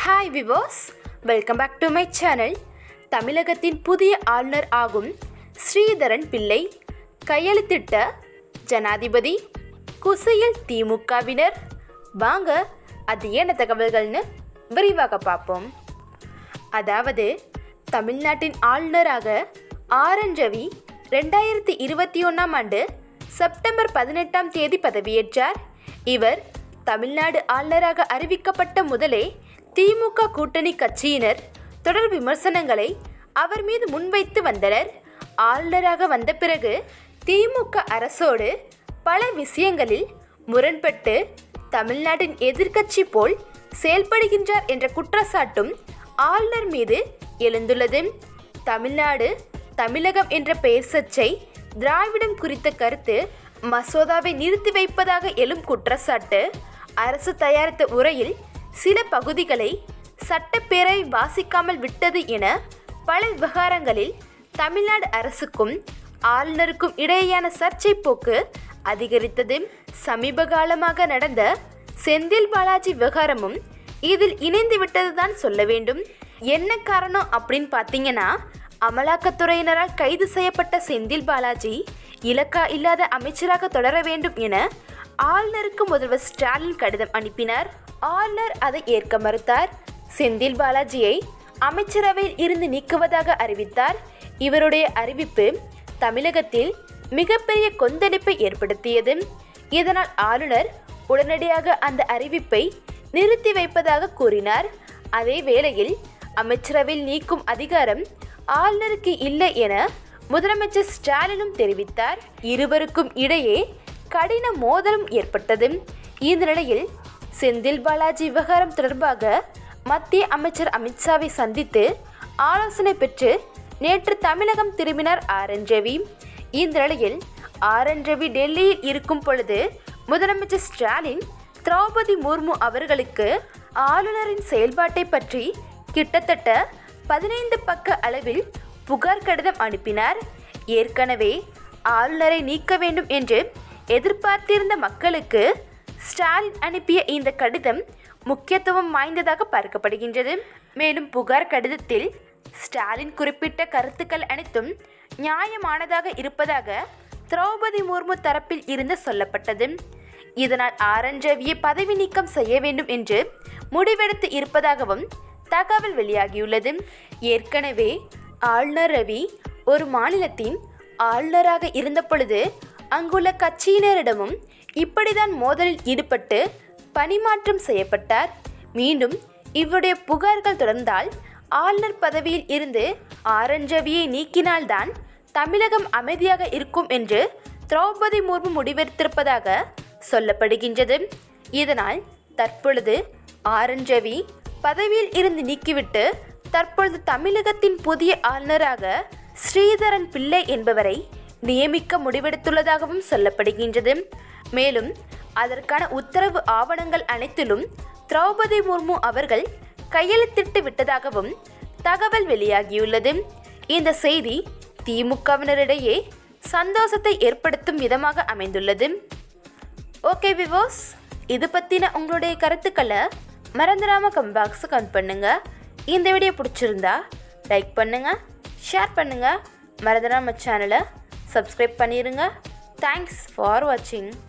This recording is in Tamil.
hi viewers welcome back to my channel தமிழகத்தின் புதிய ஆளுநர் ஆகும் ஸ்ரீதரன் பிள்ளை கையெழுத்திட்ட ஜனாதிபதி குசையில் திமுகவினர் வாங்க அது என்ன தகவல்கள்னு விரிவாக பார்ப்போம் அதாவது தமிழ்நாட்டின் ஆளுநராக ஆர் என் ரவி ரெண்டாயிரத்தி இருபத்தி ஒன்றாம் ஆண்டு செப்டம்பர் பதினெட்டாம் தேதி பதவியேற்றார் இவர் தமிழ்நாடு ஆளுநராக அறிவிக்கப்பட்ட முதலே திமுக கூட்டணி கட்சியினர் தொடர் விமர்சனங்களை அவர் மீது முன்வைத்து வந்தனர் ஆளுநராக வந்த பிறகு திமுக அரசோடு பல விஷயங்களில் முரண்பட்டு தமிழ்நாட்டின் எதிர்க்கட்சி போல் செயல்படுகின்றார் என்ற குற்றச்சாட்டும் ஆளுநர் மீது எழுந்துள்ளது தமிழ்நாடு தமிழகம் என்ற பெயர் சர்ச்சை திராவிடம் குறித்த கருத்து மசோதாவை நிறுத்தி வைப்பதாக எழும் குற்றச்சாட்டு அரசு தயாரித்த உரையில் சில பகுதிகளை சட்டப்பேரவை வாசிக்காமல் விட்டது என பல விவகாரங்களில் தமிழ்நாடு அரசுக்கும் ஆளுநருக்கும் இடையேயான சர்ச்சை போக்கு அதிகரித்தது சமீப காலமாக நடந்த செந்தில் பாலாஜி விவகாரமும் இதில் இணைந்து விட்டதுதான் சொல்ல வேண்டும் என்ன காரணம் அப்படின்னு பார்த்தீங்கன்னா அமலாக்கத்துறையினரால் கைது செய்யப்பட்ட செந்தில் பாலாஜி இலக்கா இல்லாத அமைச்சராக தொடர வேண்டும் என ஆளுநருக்கு முதல்வர் ஸ்டாலின் கடிதம் அனுப்பினார் ஆளுநர் அதை ஏற்க மறுத்தார் செந்தில் பாலாஜியை அமைச்சரவையில் இருந்து நீக்குவதாக அறிவித்தார் இவருடைய அறிவிப்பு தமிழகத்தில் மிகப்பெரிய கொந்தளிப்பை ஏற்படுத்தியது இதனால் ஆளுநர் உடனடியாக அந்த அறிவிப்பை நிறுத்தி வைப்பதாக கூறினார் அதே வேளையில் அமைச்சரவையில் நீக்கும் அதிகாரம் ஆளுநருக்கு இல்லை என முதலமைச்சர் ஸ்டாலினும் தெரிவித்தார் இருவருக்கும் இடையே கடின மோதலும் ஏற்பட்டது இந்த நிலையில் செந்தில் பாலாஜி விவகாரம் தொடர்பாக மத்திய அமைச்சர் அமித்ஷாவை சந்தித்து ஆலோசனை பெற்று நேற்று தமிழகம் திரும்பினார் ஆர் என் ரவி இந்த நிலையில் ஆர் என் ரவி டெல்லியில் இருக்கும் பொழுது முதலமைச்சர் ஸ்டாலின் திரௌபதி முர்மு அவர்களுக்கு ஆளுநரின் செயல்பாட்டை பற்றி கிட்டத்தட்ட பதினைந்து பக்க அளவில் புகார் கடிதம் அனுப்பினார் ஏற்கனவே ஆளுநரை நீக்க வேண்டும் என்று எதிர்பார்த்திருந்த மக்களுக்கு ஸ்டாலின் அனுப்பிய இந்த கடிதம் முக்கியத்துவம் வாய்ந்ததாக பார்க்கப்படுகின்றது மேலும் புகார் கடிதத்தில் ஸ்டாலின் குறிப்பிட்ட கருத்துக்கள் அனைத்தும் நியாயமானதாக இருப்பதாக திரௌபதி முர்மு தரப்பில் இருந்து சொல்லப்பட்டது இதனால் ஆர் என் ரவியை பதவி நீக்கம் செய்ய வேண்டும் என்று முடிவெடுத்து இருப்பதாகவும் தகவல் வெளியாகியுள்ளது ஏற்கனவே ஆளுநர் ரவி ஒரு மாநிலத்தின் ஆளுநராக இருந்த பொழுது அங்குள்ள கட்சியினரிடமும் இப்படிதான் மோதலில் ஈடுபட்டு பணிமாற்றம் செய்யப்பட்டார் மீண்டும் இவருடைய புகார்கள் தொடர்ந்தால் ஆளுநர் பதவியில் இருந்து ஆர் என் ரவியை நீக்கினால்தான் தமிழகம் அமைதியாக இருக்கும் என்று திரௌபதி முர்மு முடிவெடுத்திருப்பதாக சொல்லப்படுகின்றது இதனால் தற்பொழுது ஆர் என் ரவி பதவியில் இருந்து நீக்கிவிட்டு தற்பொழுது தமிழகத்தின் புதிய ஆளுநராக ஸ்ரீதரன் பிள்ளை என்பவரை நியமிக்க முடிவெடுத்துள்ளதாகவும் சொல்லப்படுகின்றது மேலும் அதற்கான உத்தரவு ஆவணங்கள் அனைத்திலும் திரௌபதி முர்மு அவர்கள் கையெழுத்திட்டு விட்டதாகவும் தகவல் வெளியாகியுள்ளது இந்த செய்தி திமுகவினரிடையே சந்தோஷத்தை ஏற்படுத்தும் விதமாக அமைந்துள்ளது ஓகே விவோஸ் இது பற்றின உங்களுடைய கருத்துக்களை மறந்துடாமல் கம் பாக்ஸை கமெண்ட் பண்ணுங்கள் இந்த வீடியோ பிடிச்சிருந்தா லைக் பண்ணுங்கள் ஷேர் பண்ணுங்கள் மறந்துடாம சேனலை சப்ஸ்கிரைப் பண்ணிடுங்க தேங்க்ஸ் ஃபார் வாட்சிங்